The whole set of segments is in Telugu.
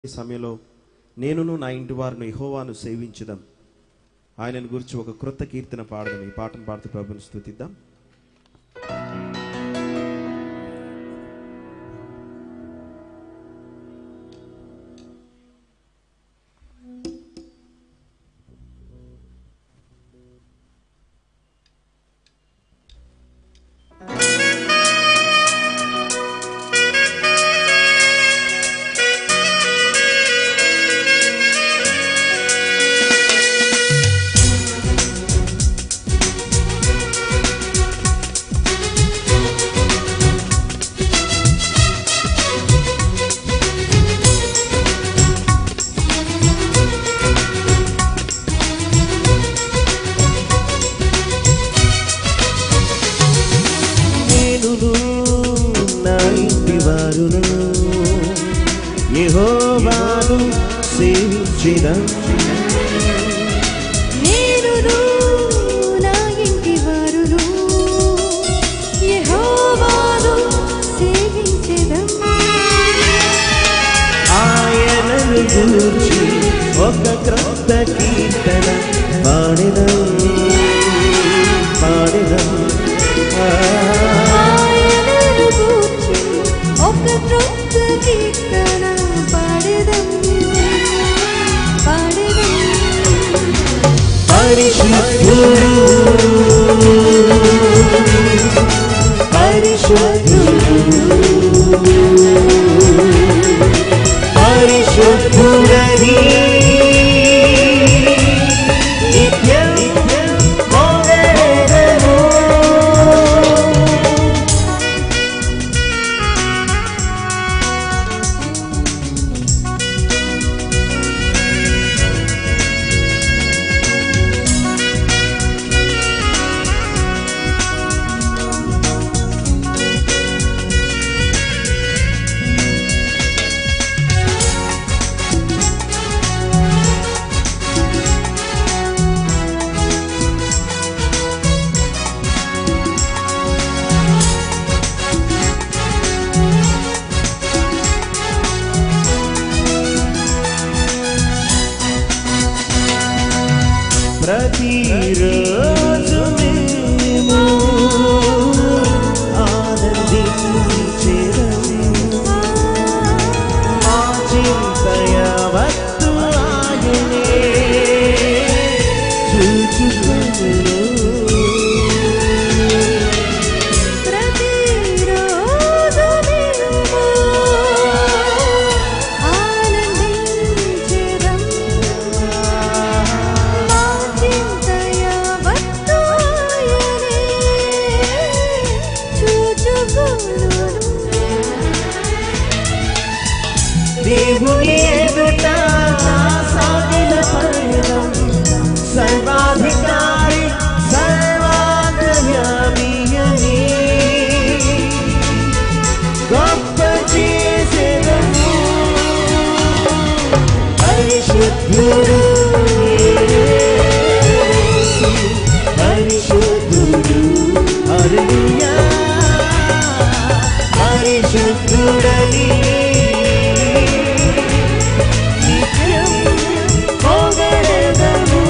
ఈ సమయంలో నేనును నా ఇంటి వారిని యెహోవాను సేవించుదాం ఆయనను గురించి ఒక క్రొత్త కీర్తన పాడదాం ఈ పాటను పాడుతూ ప్రభుని స్తుతిద్దాం నేనును నా ఇంటి వారును యెహోవాను సేవించిదం నేనును నా ఇంటి వారును యెహోవాను సేవించెదం. ఆయనను గూర్చి ఒక క్రొత్త కీర్తన పాడిదం పాడిదం ఆ, ఆయనను గూర్చి ఒక క్రొత్త కీర్తన పాడెదం. పాడెదం. పరిశుద్ధుడు పరిశుద్ధుడు పరిశుద్ధుడని నిత్యం పొగడెదము. ప్రతిరోజు మేము ఆనందించేదము. మా చింత యావత్తు ఆయనే చూచుకొనును. ప్రతిరోజు మేము ఆనందించెదం. మా చింత యావత్తు ఆయనే చూచుకొనును. దేవుని ఎదుట నా సాగిన పయనం సర్వాధికారి సర్వాంతర్యామి అని గొప్ప చేసేదము పరిశుద్ధుడు యేసు, పరిశుద్ధుడు హల్లెలూయా పరిశుద్ధుడని నిత్యం పొగడెదము.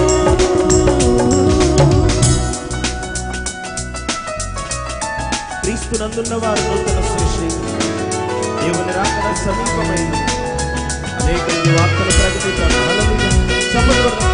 క్రీస్తు నందున్న వారు నూతన సృష్టి దేవుని రాకడ సమీపమైంది అనేక వార్తలు ప్రకటించారు హల్లెలూయా. చప్పట్లు కొడదాం.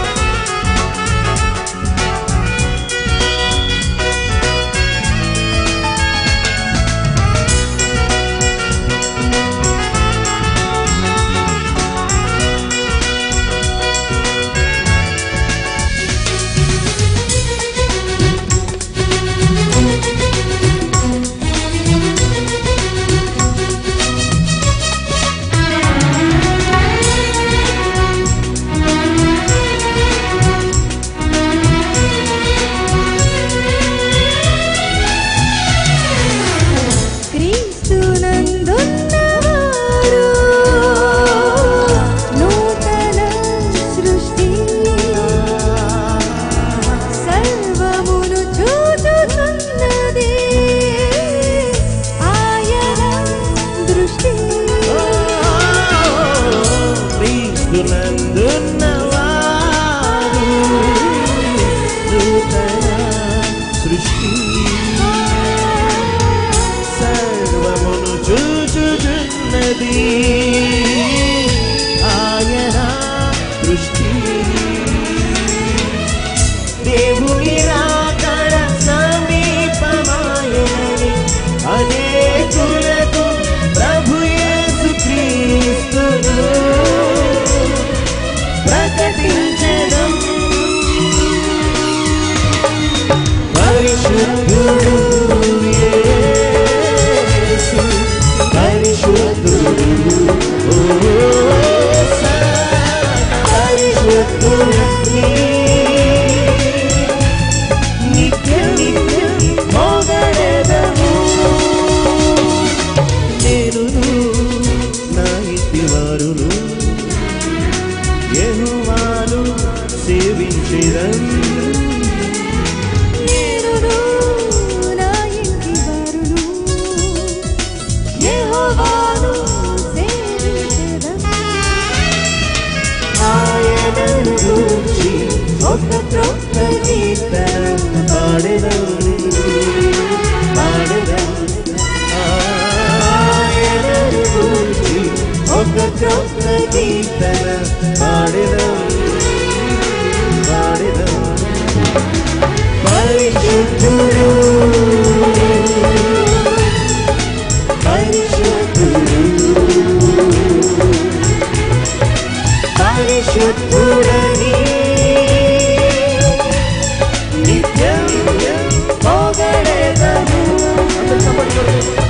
క్రీస్తునందున్నవారు నూతన సృష్టి సర్వమును చూచుచున్నది ఆయన దృష్టి దేవుని రాకడ సమీపమాయని అనేకులకు ప్రభు యేసు క్రీస్తును ప్రకటించడం పరిశుద్ధుడు యేసు పరిశుద్ధుడు ఓ పరిశుద్ధుడు నిత్యం నిత్యం మోగడెదము నేనును నా ఇంటి వారును యెహోవాను సేవించెదం నేనును నా ఇంటి వారును యెహోవాను సేవించెదం. ఆయనను గూర్చి ఒక క్రొత్త కీర్తన పాడెదం పాడెదం ఆయనను గూర్చి ఒక క్రొత్త కీర్తన పాడెదం పాడెదం పరిశుద్ధుడు పరిశుద్ధుడు పరిశుద్ధుడని నిత్యం పొగడెదము